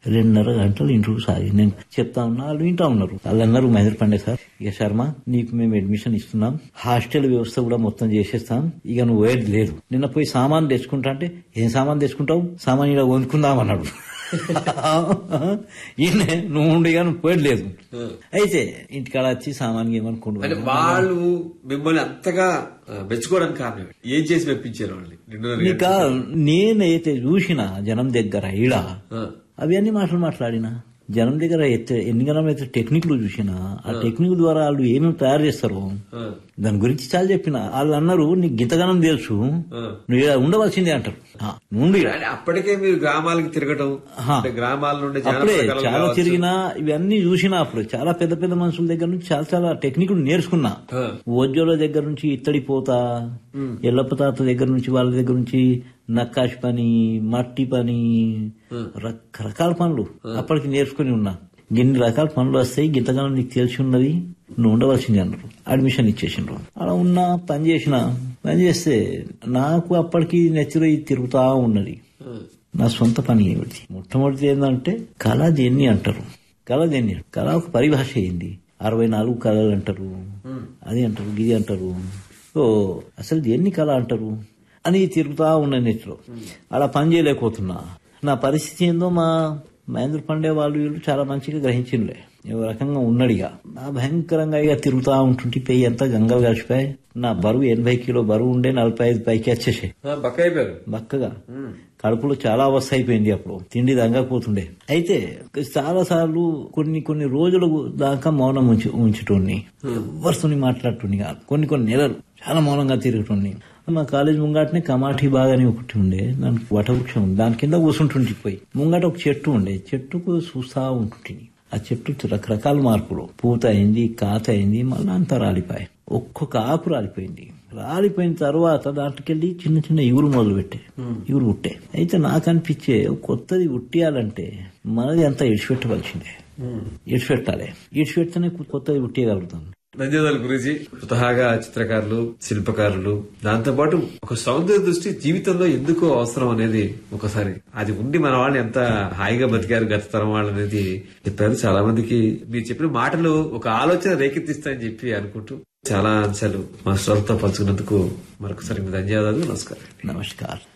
రెండున్నర గంటలు ఇంటర్వ్యూ సాగింది నేను చెప్తా ఉన్నా వాళ్ళు వింటా ఉన్నారు వాళ్ళు అన్నారు మహేంద్ర పాండే సార్ ఇక శర్మ నీకు మేము అడ్మిషన్ ఇస్తున్నాం హాస్టల్ వ్యవస్థ కూడా మొత్తం చేసేస్తాం ఇక నువ్వు పోయేది లేదు నిన్న పోయి సామాన్ తెచ్చుకుంటా అంటే ఏం సామాన్ తెచ్చుకుంటావు సామాన్ ఇలా వండుకుందాం అన్నాడు ఈయన నువ్వు ఉండిగా నువ్వు పోయేది లేదు అయితే ఇంటికాడ వచ్చి సామాన్ అంటే ఏమనుకుంటు వాళ్ళు మిమ్మల్ని అంతగా ఆ, మెచ్చుకోవడానికి కారణం ఏంటి? ఏం చేసి మెప్పించారు వాళ్ళని రెండున్నర నీక గంటలు? నేనైతే చూసిన జనం దగ్గర ఈడ ఆ, అవి అన్ని మాటలు మాట్లాడినా జనం దగ్గర ఎత్తే ఎన్ని గణం అయితే టెక్నిక్లు చూసినా ఆ టెక్నిక్ ద్వారా వాళ్ళు ఏమేమి తయారు చేస్తారు ఆ, దాని గురించి చాలా చెప్పిన వాళ్ళు అన్నారు నీకు గింతగనం తెలుసు ఆ. నువ్వు ఈడ ఉండవలసిందే అంటారు ఆ, నువ్వు ఉండు ఈడ. అంటే అప్పటికే మీరు గ్రామాలకు తిరగటం ఆహా. అంటే గ్రామాల నుండి అప్పుడే జానపద కళలు చాలా కావచ్చు. తిరిగినా ఇవన్నీ చూసినా అప్పుడు చాలా పెద్ద పెద్ద మనుషుల దగ్గర నుంచి చాలా చాలా టెక్నిక్లు నేర్చుకున్నా ఆ. ఓజోల దగ్గర నుంచి ఇత్తడి పోత ఎల్లప్ప తాత దగ్గర నుంచి వాళ్ళ దగ్గర నుంచి నక్కాష్ పని మట్టి పని రకరకాల పనులు అప్పటికి నేర్చుకుని ఉన్నా ఎన్ని రకాల పనులు వస్తాయి గింతగానం నీకు తెలిసి ఉన్నది నువ్వు ఉండవలసింది అన్నారు అడ్మిషన్ ఇచ్చేసిండ్రు అలా ఉన్నా పని చేసిన పని చేస్తే నాకు అప్పటికి నెత్తిలో ఇది తిరుగుతా ఉన్నది ఆ, నా సొంత పని ఏమిటి మొట్టమొదటి ఏంటంటే కళ దేన్ని అంటారు కళ దేన్ని కళ ఒక పరిభాష అయింది అరవై నాలుగు కళలు అంటారు అది అంటారు గిది అంటారు సో అసలు దేన్ని కళ అంటారు అని తిరుగుతా ఉన్న నెట్లో అలా పని చేయలేకపోతున్నా నా పరిస్థితి ఏందో మా మహేంద్ర పాండే వాళ్ళు వీళ్ళు చాలా మంచిగా గ్రహించిండ్లే ఓ రకంగా ఉన్నడిగా నా భయంకరంగా ఇక తిరుగుతా ఉంటుంటే పెయ్యి అంతా గంగలు కలిసిపోయి నా బరువు ఎనభై కిలో బరువు ఉండే నలభై ఐదు పైకి వచ్చేసాయి ఆ, బక్క అయిపోయారు బక్కగా కడుపులో చాలా అవస్థ అయిపోయింది అప్పుడు తిండి దంగకపోతుండే అయితే చాలా సార్లు కొన్ని కొన్ని రోజుల దాకా మౌనం ఉంచి ఉంచుటోని ఎవరితోని మాట్లాడుతుండే కాదు కొన్ని కొన్ని నెలలు చాలా మౌనంగా తిరుగుతుండే మా కాలేజ్ ముంగటనే కమాఠీ బాగానే ఒకటి ఉండే దానికి వటవృక్షం ఉంది దాని కింద కూర్చుంటుంటే పోయి ముంగట ఒక చెట్టు ఉండే చెట్టుకు చూస్తా ఉంటుంటిని ఆ చెట్టు రకరకాల మార్పులు పూత అయింది కాత అయింది మళ్ళీ అంతా రాలిపోయి ఒక్కొక్క ఆకు రాలిపోయింది రాలిపోయిన తర్వాత దాంట్లోకెళ్ళి చిన్న చిన్న ఇగురు మొదలు పెట్టే ఇగురు ఉట్టే అయితే నాకు అనిపించే కొత్తది ఉట్టియాలంటే మనది అంతా ఇడిచిపెట్టవలసిందే ఇడిచిపెట్టాలి ఇడిచిపెడితేనే కొత్తది ఉట్టేయగలుగుతాం ధన్యవాదాలు గురూజీ స్వతహాగా చిత్రకారులు శిల్పకారులు దాంతో పాటు ఒక సౌందర్య దృష్టి జీవితంలో ఎందుకు అవసరం అనేది ఒకసారి అది ఉండి మన వాళ్ళని ఎంత హాయిగా బతికారు గత తరం వాళ్ళు అనేది చెప్పారు చాలా మందికి మీరు చెప్పిన మాటలు ఒక ఆలోచన రేకెత్తిస్తాయని చెప్పి అనుకుంటూ చాలా అంశాలు మా శ్రోతతో పంచుకున్నందుకు మరొకసారి మీ ధన్యవాదాలు నమస్కారం నమస్కారం